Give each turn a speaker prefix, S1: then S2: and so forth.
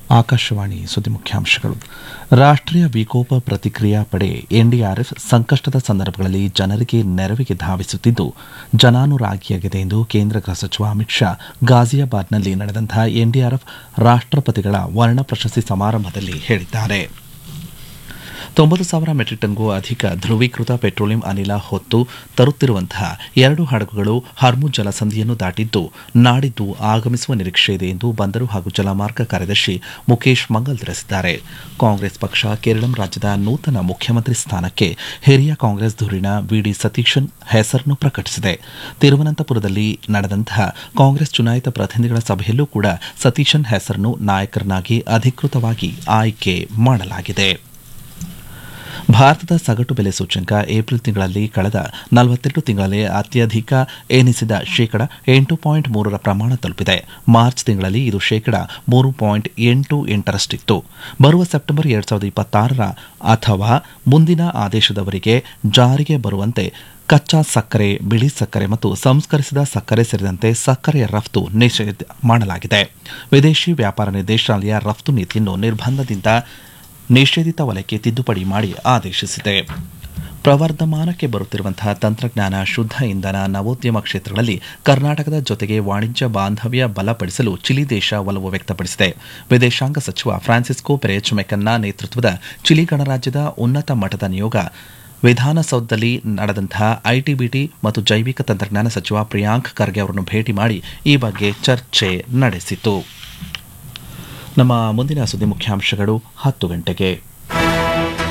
S1: ಆಕಾಶವಾಣಿ ಸುದ್ದಿ ಮುಖ್ಯಾಂಶಗಳು ರಾಷ್ಟ್ರೀಯ ವಿಕೋಪ ಪ್ರತಿಕ್ರಿಯಾ ಪಡೆ ಎನ್ಡಿಆರ್ಎಫ್ ಸಂಕಷ್ಟದ ಸಂದರ್ಭಗಳಲ್ಲಿ ಜನರಿಗೆ ನೆರವಿಗೆ ಧಾವಿಸುತ್ತಿದ್ದು ಜನಾನುರಾಗಿಯಾಗಿದೆ ಎಂದು ಕೇಂದ್ರ ಗೃಹ ಸಚಿವ ಅಮಿತ್ ಶಾ ಗಾಜಿಯಾಬಾದ್ನಲ್ಲಿ ನಡೆದಂತಹ ಎನ್ಡಿಆರ್ಎಫ್ ರಾಷ್ಟ್ರಪತಿಗಳ ವರ್ಣ ಪ್ರಶಸ್ತಿ ಸಮಾರಂಭದಲ್ಲಿ ಹೇಳಿದ್ದಾರೆ ತೊಂಬತ್ತು ಸಾವಿರ ಮೆಟ್ರಿಕ್ ಟನ್ಗೂ ಅಧಿಕ ಧ್ರುವೀಕೃತ ಪೆಟ್ರೋಲಿಯಂ ಅನಿಲ ಹೊತ್ತು ತರುತ್ತಿರುವಂತಹ ಎರಡು ಹಡಗುಗಳು ಹರ್ಮುಜ್ ಜಲಸಂಧಿಯನ್ನು ದಾಟಿದ್ದು ನಾಡಿದ್ದು ಆಗಮಿಸುವ ನಿರೀಕ್ಷೆ ಇದೆ ಎಂದು ಬಂದರು ಹಾಗೂ ಜಲಮಾರ್ಗ ಕಾರ್ಯದರ್ಶಿ ಮುಖೇಶ್ ಮಂಗಲ್ ತಿಳಿಸಿದ್ದಾರೆ ಕಾಂಗ್ರೆಸ್ ಪಕ್ಷ ಕೇರಳಂ ರಾಜ್ಯದ ನೂತನ ಮುಖ್ಯಮಂತ್ರಿ ಸ್ಥಾನಕ್ಕೆ ಹಿರಿಯ ಕಾಂಗ್ರೆಸ್ ಧುರೀಣ ವಿಡಿ ಸತೀಶನ್ ಹೆಸರನ್ನು ಪ್ರಕಟಿಸಿದೆ ತಿರುವನಂತಪುರದಲ್ಲಿ ನಡೆದಂತಹ ಕಾಂಗ್ರೆಸ್ ಚುನಾಯಿತ ಪ್ರತಿನಿಧಿಗಳ ಸಭೆಯಲ್ಲೂ ಕೂಡ ಸತೀಶನ್ ಹೆಸರನ್ನು ನಾಯಕರನ್ನಾಗಿ ಅಧಿಕೃತವಾಗಿ ಆಯ್ಕೆ ಮಾಡಲಾಗಿದೆ ಭಾರತದ ಸಗಟು ಬೆಲೆ ಸೂಚ್ಯಂಕ ಏಪ್ರಿಲ್ ತಿಂಗಳಲ್ಲಿ ಕಳೆದ ನಲವತ್ತೆರಡು ತಿಂಗಳಲ್ಲಿ ಅತ್ಯಧಿಕ ಎನಿಸಿದ ಶೇಕಡ ಎಂಟು ಪಾಯಿಂಟ್ ಮೂರರ ಪ್ರಮಾಣ ತಲುಪಿದೆ ಮಾರ್ಚ್ ತಿಂಗಳಲ್ಲಿ ಇದು ಶೇಕಡ ಮೂರು ಪಾಯಿಂಟ್ ಎಂಟು ಎಂಟರಷ್ಟಿತ್ತು ಬರುವ ಸೆಪ್ಟೆಂಬರ್ ಎರಡ್ ಸಾವಿರದ ಇಪ್ಪತ್ತಾರರ ಅಥವಾ ಮುಂದಿನ ಆದೇಶದವರೆಗೆ ಜಾರಿಗೆ ಬರುವಂತೆ ಕಚ್ಚಾ ಸಕ್ಕರೆ ಬಿಳಿ ಸಕ್ಕರೆ ಮತ್ತು ಸಂಸ್ಕರಿಸಿದ ಸಕ್ಕರೆ ಸೇರಿದಂತೆ ಸಕ್ಕರೆಯ ರಫ್ತು ನಿಷೇಧ ಮಾಡಲಾಗಿದೆ ವಿದೇಶಿ ವ್ಯಾಪಾರ ನಿರ್ದೇಶನಾಲಯ ರಫ್ತು ನೀತಿಯನ್ನು ನಿರ್ಬಂಧದಿಂದ ನಿಷೇಧಿತ ವಲಯಕ್ಕೆ ತಿದ್ದುಪಡಿ ಮಾಡಿ ಆದೇಶಿಸಿದೆ ಪ್ರವರ್ಧಮಾನಕ್ಕೆ ಬರುತ್ತಿರುವಂತಹ ತಂತ್ರಜ್ಞಾನ ಶುದ್ಧ ಇಂಧನ ನವೋದ್ಯಮ ಕ್ಷೇತ್ರಗಳಲ್ಲಿ ಕರ್ನಾಟಕದ ಜೊತೆಗೆ ವಾಣಿಜ್ಯ ಬಾಂಧವ್ಯ ಬಲಪಡಿಸಲು ಚಿಲಿ ದೇಶ ಒಲವು ವ್ಯಕ್ತಪಡಿಸಿದೆ ವಿದೇಶಾಂಗ ಸಚಿವ ಫ್ರಾನ್ಸಿಸ್ಕೋ ಪೆರೇಚ್ ಮೆಕನ್ನ ನೇತೃತ್ವದ ಚಿಲಿ ಗಣರಾಜ್ಯದ ಉನ್ನತ ಮಟ್ಟದ ನಿಯೋಗ ವಿಧಾನಸೌಧದಲ್ಲಿ ನಡೆದಂತಹ ಐಟಿಬಿಟಿ ಮತ್ತು ಜೈವಿಕ ತಂತ್ರಜ್ಞಾನ ಸಚಿವ ಪ್ರಿಯಾಂಕ್ ಖರ್ಗೆ ಅವರನ್ನು ಭೇಟಿ ಮಾಡಿ ಈ ಬಗ್ಗೆ ಚರ್ಚೆ ನಡೆಸಿತು ನಮ್ಮ ಮುಂದಿನ ಸುದ್ದಿ ಮುಖ್ಯಾಂಶಗಳು ಹತ್ತು ಗಂಟೆಗೆ